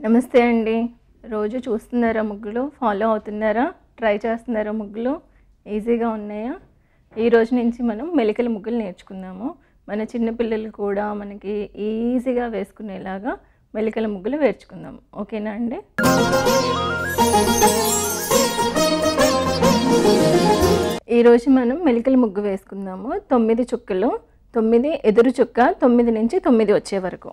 నమస్తే అండి రోజు చూస్తున్నారా ముగ్గులు ఫాలో అవుతున్నారా ట్రై చేస్తున్నారా ముగ్గులు ఈజీగా ఉన్నాయా ఈ రోజు నుంచి మనం మెలికల ముగ్గులు నేర్చుకుందాము మన చిన్నపిల్లలు కూడా మనకి ఈజీగా వేసుకునేలాగా మెలికల ముగ్గులు వేర్చుకుందాం ఓకేనా అండి ఈరోజు మనం మెలికల ముగ్గు వేసుకుందాము తొమ్మిది చుక్కలు తొమ్మిది ఎదురు చుక్క తొమ్మిది నుంచి తొమ్మిది వచ్చే వరకు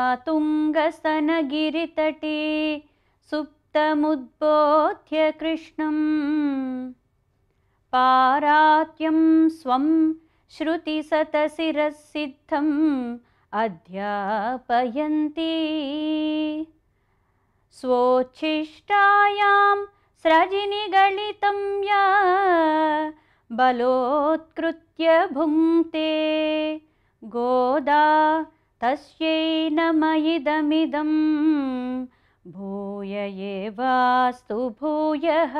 తుంగస్తనగిరితటే సుప్తముద్బోధ్య కృష్ణం పారాత్యం స్వం श्रुतिसतशिरःसिद्धम् अध्यापयन्ति स्वोच्छिष्टायां स्रजिनिगलितं या बलोत्कृत्य भुङ्क्ते गोदा तस्यै नमयिदमिदं भूय एवास्तु भूयः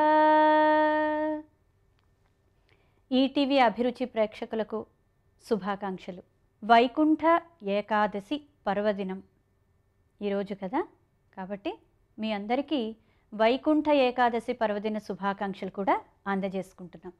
ఈటీవీ అభిరుచి ప్రేక్షకులకు శుభాకాంక్షలు వైకుంఠ ఏకాదశి పర్వదినం ఈరోజు కదా కాబట్టి మీ అందరికీ వైకుంఠ ఏకాదశి పర్వదిన శుభాకాంక్షలు కూడా అందజేసుకుంటున్నాం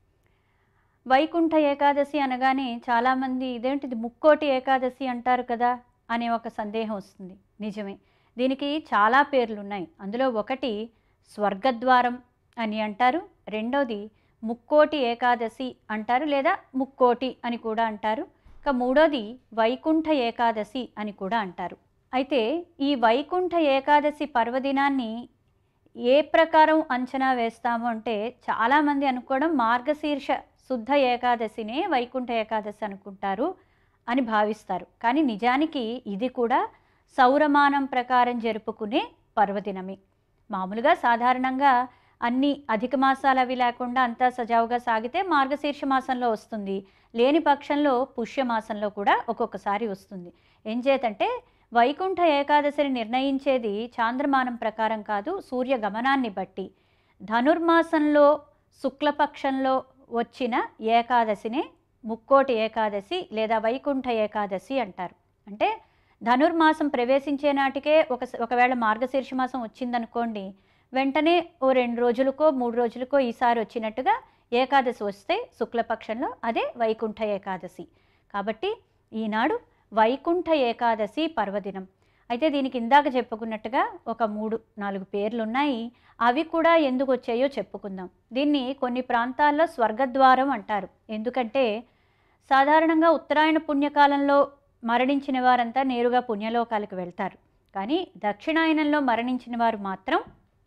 వైకుంఠ ఏకాదశి అనగానే చాలామంది ఇదేంటిది ముక్కోటి ఏకాదశి అంటారు కదా అనే ఒక సందేహం వస్తుంది నిజమే దీనికి చాలా పేర్లు ఉన్నాయి అందులో ఒకటి స్వర్గద్వారం అని అంటారు రెండోది ముక్కోటి ఏకాదశి అంటారు లేదా ముక్కోటి అని కూడా అంటారు ఇక మూడోది వైకుంఠ ఏకాదశి అని కూడా అంటారు అయితే ఈ వైకుంఠ ఏకాదశి పర్వదినాన్ని ఏ ప్రకారం అంచనా వేస్తాము అంటే చాలామంది అనుకోవడం మార్గశీర్ష శుద్ధ ఏకాదశినే వైకుంఠ ఏకాదశి అనుకుంటారు అని భావిస్తారు కానీ నిజానికి ఇది కూడా సౌరమానం ప్రకారం జరుపుకునే పర్వదినమే మామూలుగా సాధారణంగా అన్ని అధిక మాసాలు అవి లేకుండా అంతా సజావుగా సాగితే మార్గశీర్ష మాసంలో వస్తుంది లేని పక్షంలో పుష్యమాసంలో కూడా ఒక్కొక్కసారి వస్తుంది ఏం చేతంటే వైకుంఠ ఏకాదశిని నిర్ణయించేది చాంద్రమానం ప్రకారం కాదు సూర్య గమనాన్ని బట్టి ధనుర్మాసంలో శుక్లపక్షంలో వచ్చిన ఏకాదశినే ముక్కోటి ఏకాదశి లేదా వైకుంఠ ఏకాదశి అంటారు అంటే ధనుర్మాసం ప్రవేశించే నాటికే ఒక ఒకవేళ మార్గశీర్ష మాసం వచ్చిందనుకోండి వెంటనే ఓ రెండు రోజులకో మూడు రోజులకో ఈసారి వచ్చినట్టుగా ఏకాదశి వస్తే శుక్లపక్షంలో అదే వైకుంఠ ఏకాదశి కాబట్టి ఈనాడు వైకుంఠ ఏకాదశి పర్వదినం అయితే దీనికి ఇందాక చెప్పుకున్నట్టుగా ఒక మూడు నాలుగు పేర్లు ఉన్నాయి అవి కూడా ఎందుకు వచ్చాయో చెప్పుకుందాం దీన్ని కొన్ని ప్రాంతాల్లో స్వర్గద్వారం అంటారు ఎందుకంటే సాధారణంగా ఉత్తరాయణ పుణ్యకాలంలో మరణించిన వారంతా నేరుగా పుణ్యలోకాలకు వెళ్తారు కానీ దక్షిణాయనంలో మరణించిన వారు మాత్రం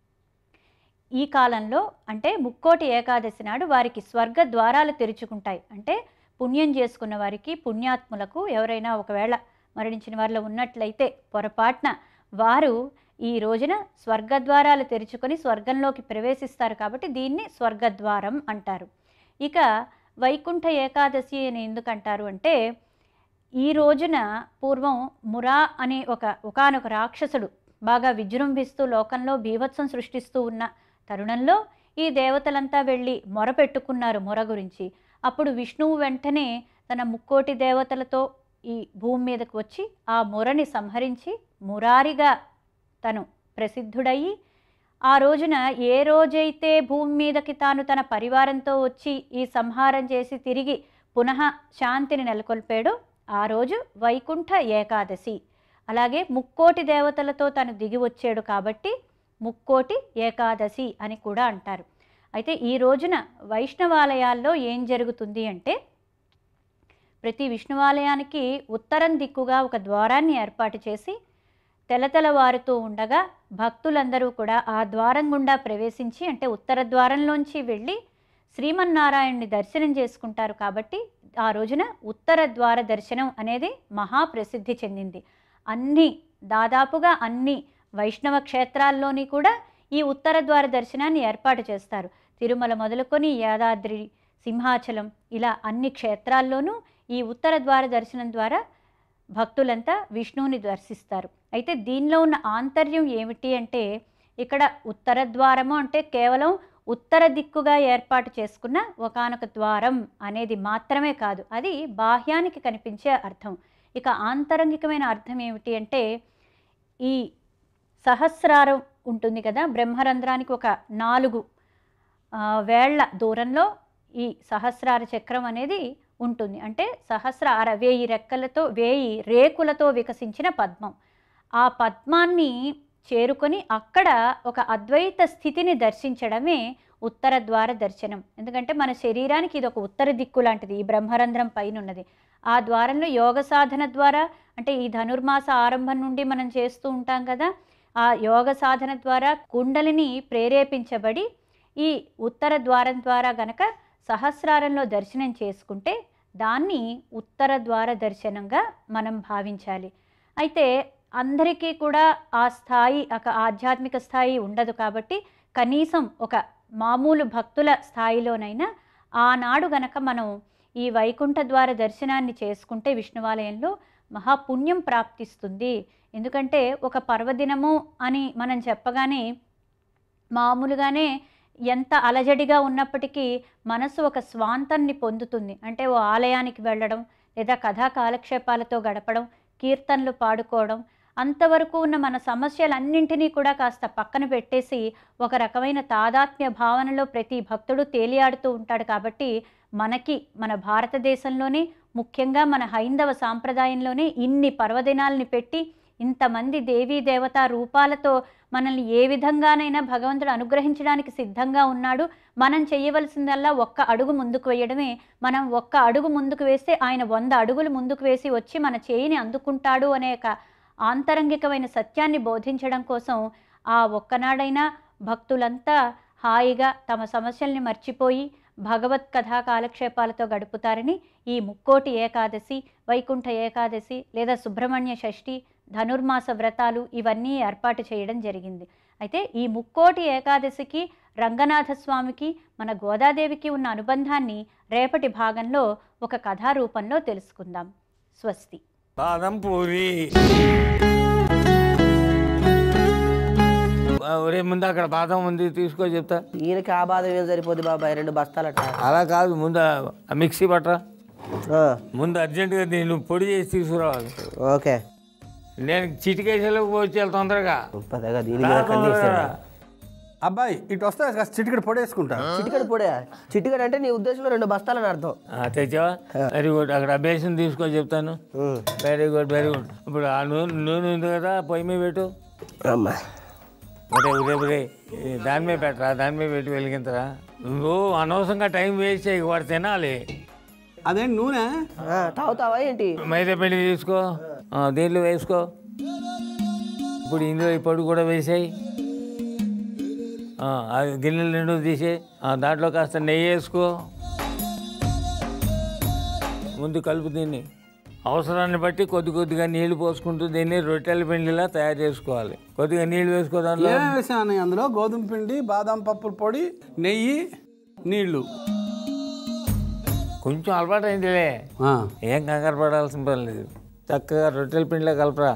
ఈ కాలంలో అంటే ముక్కోటి ఏకాదశి నాడు వారికి స్వర్గ ద్వారాలు తెరుచుకుంటాయి అంటే పుణ్యం చేసుకున్న వారికి పుణ్యాత్ములకు ఎవరైనా ఒకవేళ మరణించిన వారిలో ఉన్నట్లయితే పొరపాటున వారు ఈ రోజున స్వర్గద్వారాలు తెరుచుకొని స్వర్గంలోకి ప్రవేశిస్తారు కాబట్టి దీన్ని స్వర్గద్వారం అంటారు ఇక వైకుంఠ ఏకాదశి అని ఎందుకు అంటారు అంటే ఈ రోజున పూర్వం మురా అనే ఒక ఒకానొక రాక్షసుడు బాగా విజృంభిస్తూ లోకంలో బీభత్సం సృష్టిస్తూ ఉన్న తరుణంలో ఈ దేవతలంతా వెళ్ళి మొర పెట్టుకున్నారు మొర గురించి అప్పుడు విష్ణువు వెంటనే తన ముక్కోటి దేవతలతో ఈ భూమి మీదకు వచ్చి ఆ మొరని సంహరించి మురారిగా తను ప్రసిద్ధుడయ్యి ఆ రోజున ఏ రోజైతే భూమి మీదకి తాను తన పరివారంతో వచ్చి ఈ సంహారం చేసి తిరిగి పునః శాంతిని నెలకొల్పాడో ఆ రోజు వైకుంఠ ఏకాదశి అలాగే ముక్కోటి దేవతలతో తను దిగి వచ్చాడు కాబట్టి ముక్కోటి ఏకాదశి అని కూడా అంటారు అయితే ఈ రోజున వైష్ణవాలయాల్లో ఏం జరుగుతుంది అంటే ప్రతి విష్ణువాలయానికి ఉత్తరం దిక్కుగా ఒక ద్వారాన్ని ఏర్పాటు చేసి తెలతెలవారుతూ ఉండగా భక్తులందరూ కూడా ఆ ద్వారం గుండా ప్రవేశించి అంటే ఉత్తర ద్వారంలోంచి వెళ్ళి శ్రీమన్నారాయణ్ణి దర్శనం చేసుకుంటారు కాబట్టి ఆ రోజున ఉత్తర ద్వార దర్శనం అనేది మహాప్రసిద్ధి చెందింది అన్ని దాదాపుగా అన్ని వైష్ణవ క్షేత్రాల్లోని కూడా ఈ ఉత్తర ద్వార దర్శనాన్ని ఏర్పాటు చేస్తారు తిరుమల మొదలుకొని యాదాద్రి సింహాచలం ఇలా అన్ని క్షేత్రాల్లోనూ ఈ ఉత్తర ద్వార దర్శనం ద్వారా భక్తులంతా విష్ణువుని దర్శిస్తారు అయితే దీనిలో ఉన్న ఆంతర్యం ఏమిటి అంటే ఇక్కడ ఉత్తర ద్వారము అంటే కేవలం ఉత్తర దిక్కుగా ఏర్పాటు చేసుకున్న ఒకానొక ద్వారం అనేది మాత్రమే కాదు అది బాహ్యానికి కనిపించే అర్థం ఇక ఆంతరంగికమైన అర్థం ఏమిటి అంటే ఈ సహస్రారం ఉంటుంది కదా బ్రహ్మరంధ్రానికి ఒక నాలుగు ఆ, వేళ్ల దూరంలో ఈ సహస్రార చక్రం అనేది ఉంటుంది అంటే సహస్రార వేయి రెక్కలతో వేయి రేకులతో వికసించిన పద్మం ఆ పద్మాన్ని చేరుకొని అక్కడ ఒక అద్వైత స్థితిని దర్శించడమే ఉత్తర ద్వార దర్శనం ఎందుకంటే మన శరీరానికి ఇది ఒక ఉత్తర దిక్కు లాంటిది ఈ బ్రహ్మరంధ్రం పైన ఉన్నది ఆ ద్వారంలో యోగ సాధన ద్వారా అంటే ఈ ధనుర్మాస ఆరంభం నుండి మనం చేస్తూ ఉంటాం కదా ఆ యోగ సాధన ద్వారా కుండలిని ప్రేరేపించబడి ఈ ఉత్తర ద్వారం ద్వారా గనక సహస్రారంలో దర్శనం చేసుకుంటే దాన్ని ఉత్తర ద్వార దర్శనంగా మనం భావించాలి అయితే అందరికీ కూడా ఆ స్థాయి ఒక ఆధ్యాత్మిక స్థాయి ఉండదు కాబట్టి కనీసం ఒక మామూలు భక్తుల స్థాయిలోనైనా ఆనాడు గనక మనం ఈ వైకుంఠ ద్వార దర్శనాన్ని చేసుకుంటే విష్ణువాలయంలో మహాపుణ్యం ప్రాప్తిస్తుంది ఎందుకంటే ఒక పర్వదినము అని మనం చెప్పగానే మామూలుగానే ఎంత అలజడిగా ఉన్నప్పటికీ మనసు ఒక స్వాంతాన్ని పొందుతుంది అంటే ఓ ఆలయానికి వెళ్ళడం లేదా కథా కాలక్షేపాలతో గడపడం కీర్తనలు పాడుకోవడం అంతవరకు ఉన్న మన సమస్యలన్నింటినీ కూడా కాస్త పక్కన పెట్టేసి ఒక రకమైన తాదాత్మ్య భావనలో ప్రతి భక్తుడు తేలియాడుతూ ఉంటాడు కాబట్టి మనకి మన భారతదేశంలోనే ముఖ్యంగా మన హైందవ సాంప్రదాయంలోనే ఇన్ని పర్వదినాలని పెట్టి ఇంతమంది దేవీ దేవతా రూపాలతో మనల్ని ఏ విధంగానైనా భగవంతుడు అనుగ్రహించడానికి సిద్ధంగా ఉన్నాడు మనం చేయవలసిందల్లా ఒక్క అడుగు ముందుకు వేయడమే మనం ఒక్క అడుగు ముందుకు వేస్తే ఆయన వంద అడుగులు ముందుకు వేసి వచ్చి మన చేయిని అందుకుంటాడు అనే ఒక ఆంతరంగికమైన సత్యాన్ని బోధించడం కోసం ఆ ఒక్కనాడైనా భక్తులంతా హాయిగా తమ సమస్యల్ని మర్చిపోయి భగవత్ కథా కాలక్షేపాలతో గడుపుతారని ఈ ముక్కోటి ఏకాదశి వైకుంఠ ఏకాదశి లేదా సుబ్రహ్మణ్య షష్ఠి ధనుర్మాస వ్రతాలు ఇవన్నీ ఏర్పాటు చేయడం జరిగింది అయితే ఈ ముక్కోటి ఏకాదశికి రంగనాథ స్వామికి మన గోదాదేవికి ఉన్న అనుబంధాన్ని రేపటి భాగంలో ఒక కథా రూపంలో తెలుసుకుందాం స్వస్తి బాదం పూరి ఆ, ఒరే ముందు అక్కడ బాదం ఉంది తీసుకో చెప్తా ఈయనకి ఆ బాధ ఏం సరిపోద్ది బాబాయ్ రెండు బస్తాలట అలా కాదు ముందు ఆ- ఆ మిక్సీ పట్టరా ఆ, ముందు అర్జెంటుగా దీన్ని నువ్వు పొడి చేసి తీసుకురావాలి ఓకే నేను చిటికేసేలోకి వచ్చి వెళ్తా తొందరగా పదగా దీని రా మీద తొందరగా. కందిస్తాడు అబ్బాయి ఇటు వస్తే కాస్త చిటికెడు పొడేసుకుంటా చిటికడు పొడే చిటికడు అంటే నీ ఉద్దేశంలో రెండు బస్తాలని అర్థం ఆ, తెచ్చావా వెరీ గుడ్ అక్కడ ఆ బేసిన్ తీసుకో చెప్తాను um. Very good very good ఇప్పుడు ఆ నూనె నూనె ఉంది కదా పొయ్యి మీద పెట్టు అమ్మా ఒరే ఒరే ఒరే ఈ దాని మీద పెట్టరా దాని మీద పెట్టి వెలిగించరా నువ్వు అనవసరంగా టైం వేస్ట్ చేయకు వాడు తినాలి అదేంటి నూనె ఆ, తాగుతావా ఏంటి మైదా పిండి తీసుకో ఆ, దీంట్లో వేసుకో ఇప్పుడు ఇందులో ఈ పొడి కూడా వేసాయి గిన్నెలు రెండు తీసే దాంట్లో కాస్త నెయ్యి వేసుకో ముందు కలుపు దీన్ని అవసరాన్ని బట్టి కొద్ది కొద్దిగా నీళ్లు పోసుకుంటూ దీన్ని రొట్టెల పిండిలా తయారు చేసుకోవాలి కొద్దిగా నీళ్లు వేసుకో దాంట్లో ఏమేమి వేసాను అందులో గోధుమ పిండి బాదం పప్పుల పొడి నెయ్యి నీళ్లు కొంచెం అలవాటు అయిందిలే ఆ, ఏం కంగారు పడాల్సిన పని లేదు చక్కగా రొట్టెల పిండిలో కలపరా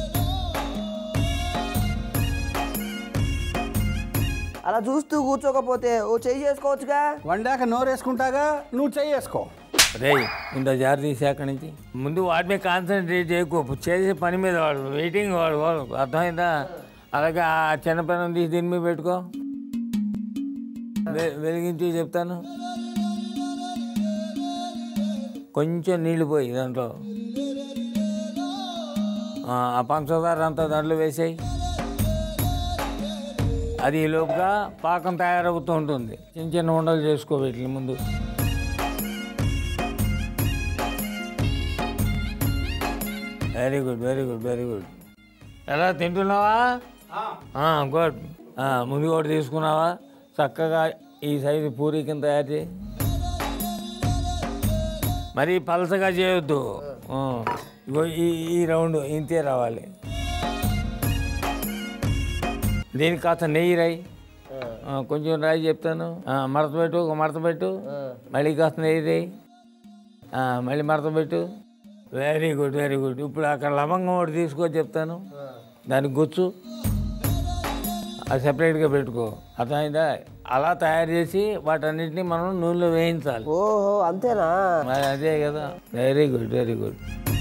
అలా చూస్తూ కూర్చోకపోతే ఓ చెయ్యి చేసుకోవచ్చుగా వండాక నోరేసుకుంటాగా నువ్వు చెయ్యేసుకో రే ముందు ఆ జారి తీసి అక్కడి నుంచి ముందు వాటి మీద కాన్సన్ట్రేట్ చేయకు చేసే పని మీద వాడు వెయిటింగ్ వాడు వాడు అర్థమైందా అలాగే ఆ చిన్న పని తీసి దీని మీద పెట్టుకో వె- వెలిగించి చెప్తాను కొంచెం నీళ్లు పోయి దాంట్లో ఆ ఆ పంచదార అంతా దాంట్లో వేసాయి అది ఈ లోపుగా పాకం తయారవుతూ ఉంటుంది చిన్న చిన్న ఉండలు చేసుకో వీటిని ముందు very good very good very good ఎలా తింటున్నావా గుడ్ ముందు కూడా తీసుకున్నావా చక్కగా ఈ సైజు పూరి కింద తయారు చేయి మరీ పలసగా చేయొద్దు ఆ, ఇగో ఈ ఈ రౌండ్ ఇంతే రావాలి దీనికి కాస్త నెయ్యి రాయి ఆ, కొంచెం రాయి చెప్తాను ఆ, మడత పెట్టు ఒక మడత పెట్టు మళ్ళీ కాస్త నెయ్యి రాయి ఆ, మళ్ళీ మడత పెట్టు వెరీ గుడ్ వెరీ గుడ్ ఇప్పుడు అక్కడ లవంగం ఒకటి తీసుకో చెప్తాను దానికి గుచ్చు అది సెపరేట్గా పెట్టుకో అర్థమైందా అలా తయారు చేసి వాటన్నిటిని మనం నూనెలో వేయించాలి ఓహో అంతేనా మరి అదే కదా వెరీ గుడ్ వెరీ గుడ్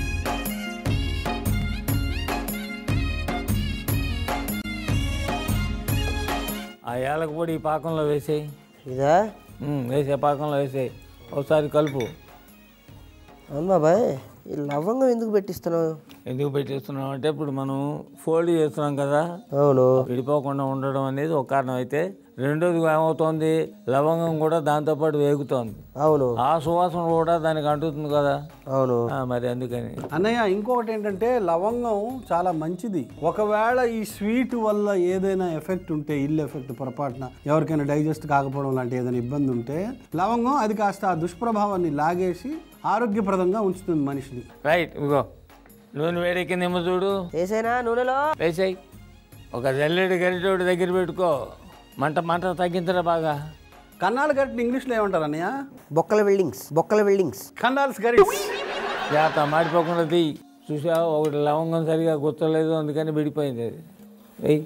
ఆ ఏలక పొడి ఈ పాకంలో వేసేయి ఇదా ఉమ్, వేసే పాకంలో వేసేయి ఒకసారి కలుపు అవును బాబాయ్ ఈ లవంగం ఎందుకు పెట్టిస్తున్నావు ఎందుకు పెట్టేస్తున్నాం అంటే ఇప్పుడు మనం ఫోల్డ్ చేస్తున్నాం కదా అవును విడిపోకుండా ఉండడం అనేది ఒక కారణం అయితే రెండోది ఏమవుతోంది లవంగం కూడా దాంతోపాటు వేగుతోంది అవును ఆ సువాసన కూడా దానికి అంటుతుంది కదా అవును ఆ, మరి అందుకని అన్నయ్య ఇంకొకటి ఏంటంటే లవంగం చాలా మంచిది ఒకవేళ ఈ స్వీట్ వల్ల ఏదైనా ఎఫెక్ట్ ఉంటే ఇల్లు ఎఫెక్ట్ పొరపాటున ఎవరికైనా డైజెస్ట్ కాకపోవడం లాంటి ఏదైనా ఇబ్బంది ఉంటే లవంగం అది కాస్త ఆ దుష్ప్రభావాన్ని లాగేసి ఆరోగ్యప్రదంగా ఉంచుతుంది మనిషిని రైట్ ఇగో నూనె వేడెక్కిందేమో చూడు వేసేనా నూనెలో వేసాయి ఒక జల్లెడు గరిటోడి దగ్గర పెట్టుకో మంట మంట తగ్గించరా బాగా కన్నాలు గట్టిని ఇంగ్లీష్లో ఏమంటారు అన్నయ్య బొక్కల వెల్డింగ్స్ బొక్కల వెల్డింగ్స్ కన్నాల్స్ గరిట్స్ జాగ్రత్త మాడిపోకుండా తీ చూసా ఒకటి లవంగం సరిగా గుర్తలేదు అందుకని విడిపోయింది అది వెయ్యి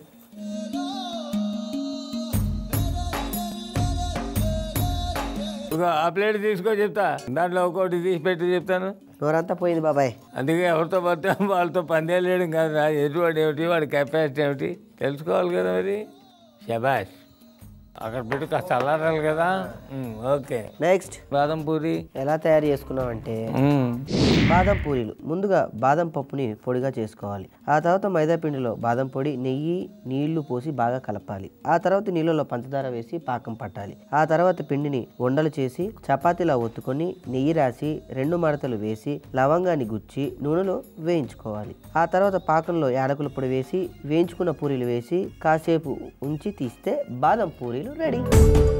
ఇగో ఆ ప్లేట్ తీసుకో చెప్తా దాంట్లో ఒక్కొక్కటి తీసి పెట్టి చెప్తాను నోరంతా పోయింది బాబాయ్ అందుకే ఎవరితో పడితే వాళ్ళతో పందేలు వేయడం కాదు ఎటువంటి ఏమిటి వాడి కెపాసిటీ ఏమిటి తెలుసుకోవాలి కదా మరి శబాష్ అక్కడ పెట్టి కాస్త అల్లారాలి కదా ఉమ్, ఓకే నెక్స్ట్ బాదం పూరి ఎలా తయారు చేసుకున్నామంటే ఉమ్, బాదం పూరీలు ముందుగా బాదం పప్పుని పొడిగా చేసుకోవాలి ఆ తర్వాత మైదా పిండిలో బాదం పొడి నెయ్యి నీళ్లు పోసి బాగా కలపాలి ఆ తర్వాత నీళ్ళలో పంచదార వేసి పాకం పట్టాలి ఆ తర్వాత పిండిని ఉండలు చేసి చపాతీలా ఒత్తుకొని నెయ్యి రాసి రెండు మడతలు వేసి లవంగాన్ని గుచ్చి నూనెలో వేయించుకోవాలి ఆ తర్వాత పాకంలో యాలకుల పొడి వేసి వేయించుకున్న పూరీలు వేసి కాసేపు ఉంచి తీస్తే బాదం పూరీలు రెడీ